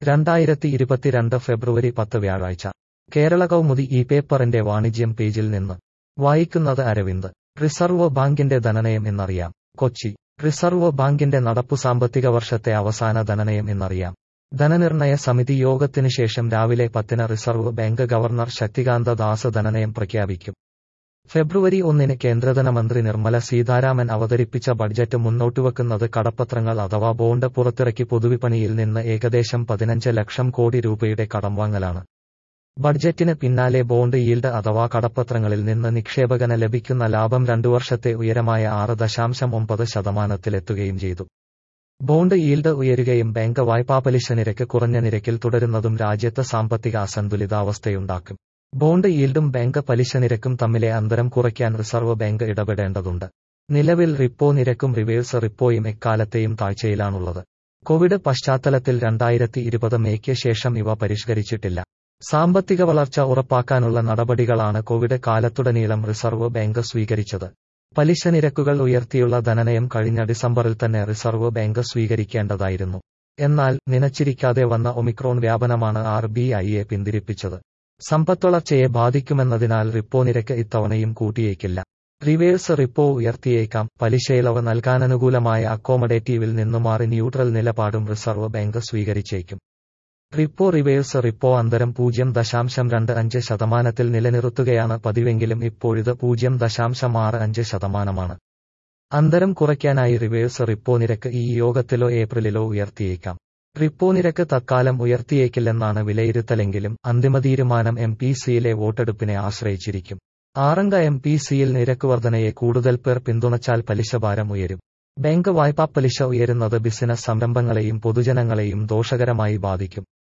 രണ്ടായിരത്തി ഇരുപത്തിരണ്ട് ഫെബ്രുവരി പത്ത് വ്യാഴാഴ്ച കേരള കൗമുദി ഈ പേപ്പറിന്റെ വാണിജ്യം പേജിൽ നിന്ന് വായിക്കുന്നത് അരവിന്ദ് റിസർവ് ബാങ്കിന്റെ ധനനയം എന്നറിയാം കൊച്ചി റിസർവ് ബാങ്കിന്റെ നടപ്പു സാമ്പത്തിക വർഷത്തെ അവസാന ധനനയം എന്നറിയാം ധനനിർണയ സമിതി യോഗത്തിനു ശേഷം രാവിലെ പത്തിന് reserve bank governor Shaktikanta Das ധനനയം പ്രഖ്യാപിക്കും ഫെബ്രുവരി ഒന്നിന് കേന്ദ്രധനമന്ത്രി നിർമ്മല സീതാരാമൻ അവതരിപ്പിച്ച ബഡ്ജറ്റ് മുന്നോട്ടുവെക്കുന്നത് കടപ്പത്രങ്ങൾ അഥവാ ബോണ്ട് പുറത്തിറക്കി പൊതുവിപണിയിൽ നിന്ന് ഏകദേശം പതിനഞ്ച് ലക്ഷം കോടി രൂപയുടെ കടം വാങ്ങലാണ് ബഡ്ജറ്റിന് പിന്നാലെ ബോണ്ട് ഈൽഡ് അഥവാ കടപ്പത്രങ്ങളിൽ നിന്ന് നിക്ഷേപകന് ലഭിക്കുന്ന ലാഭം രണ്ടു വർഷത്തെ ഉയരമായ ആറ് ദശാംശം ഒമ്പത് ശതമാനത്തിലെത്തുകയും ചെയ്തു ബോണ്ട് ഈൽഡ് ഉയരുകയും ബാങ്ക് വായ്പാ പലിശ നിരക്ക് കുറഞ്ഞ നിരക്കിൽ തുടരുന്നതും രാജ്യത്ത് സാമ്പത്തിക അസന്തുലിതാവസ്ഥയുണ്ടാക്കും ബോണ്ട് ഈൽഡും ബാങ്ക് പലിശ നിരക്കും തമ്മിലെ അന്തരം കുറയ്ക്കാൻ റിസർവ് ബാങ്ക് ഇടപെടേണ്ടതുണ്ട് നിലവിൽ റിപ്പോ നിരക്കും റിവേഴ്സ് റിപ്പോയും എക്കാലത്തെയും താഴ്ചയിലാണുള്ളത് കോവിഡ് പശ്ചാത്തലത്തിൽ രണ്ടായിരത്തി ഇരുപത് മേയ്ക്ക് ശേഷം ഇവ പരിഷ്കരിച്ചിട്ടില്ല സാമ്പത്തിക വളർച്ച ഉറപ്പാക്കാനുള്ള നടപടികളാണ് കോവിഡ് കാലത്തുടനീളം റിസർവ് ബാങ്ക് സ്വീകരിച്ചത് പലിശ നിരക്കുകൾ ഉയർത്തിയുള്ള ധനനയം കഴിഞ്ഞ ഡിസംബറിൽ തന്നെ റിസർവ് ബാങ്ക് സ്വീകരിക്കേണ്ടതായിരുന്നു എന്നാൽ നനച്ചിരിക്കാതെ വന്ന ഒമിക്രോൺ വ്യാപനമാണ് ആർ ബി ഐയെ പിന്തിരിപ്പിച്ചത് സമ്പദ്വളർച്ചയെ ബാധിക്കുമെന്നതിനാൽ റിപ്പോ നിരക്ക് ഇത്തവണയും കൂട്ടിയേക്കില്ല റിവേഴ്സ് റിപ്പോ ഉയർത്തിയേക്കാം പലിശയിളവ് നൽകാനനുകൂലമായ അക്കോമഡേറ്റീവിൽ നിന്നു മാറി ന്യൂട്രൽ നിലപാടും റിസർവ് ബാങ്ക് സ്വീകരിച്ചേക്കും റിപ്പോ റിവേഴ്സ് റിപ്പോ അന്തരം പൂജ്യം ദശാംശം രണ്ട് അഞ്ച് ശതമാനത്തിൽ നിലനിർത്തുകയാണ് പതിവെങ്കിലും ഇപ്പോഴിത് പൂജ്യം ദശാംശം ആറ് അഞ്ച് ശതമാനമാണ് അന്തരം കുറയ്ക്കാനായി റിവേഴ്സ് റിപ്പോ നിരക്ക് ഈ യോഗത്തിലോ ഏപ്രിലിലോ ഉയർത്തിയേക്കാം റിപ്പോ നിരക്ക് തത്കാലം ഉയർത്തിയേക്കില്ലെന്നാണ് വിലയിരുത്തലെങ്കിലും അന്തിമ തീരുമാനം എം പി സിയിലെ വോട്ടെടുപ്പിനെ ആശ്രയിച്ചിരിക്കും ആറംഗ എം പി സിയിൽ നിരക്ക് വർധനയെ കൂടുതൽ പേർ പിന്തുണച്ചാൽ പലിശഭാരം ഉയരും ബാങ്ക് വായ്പാ പലിശ ഉയരുന്നത് ബിസിനസ് സംരംഭങ്ങളെയും പൊതുജനങ്ങളെയും ദോഷകരമായി ബാധിക്കും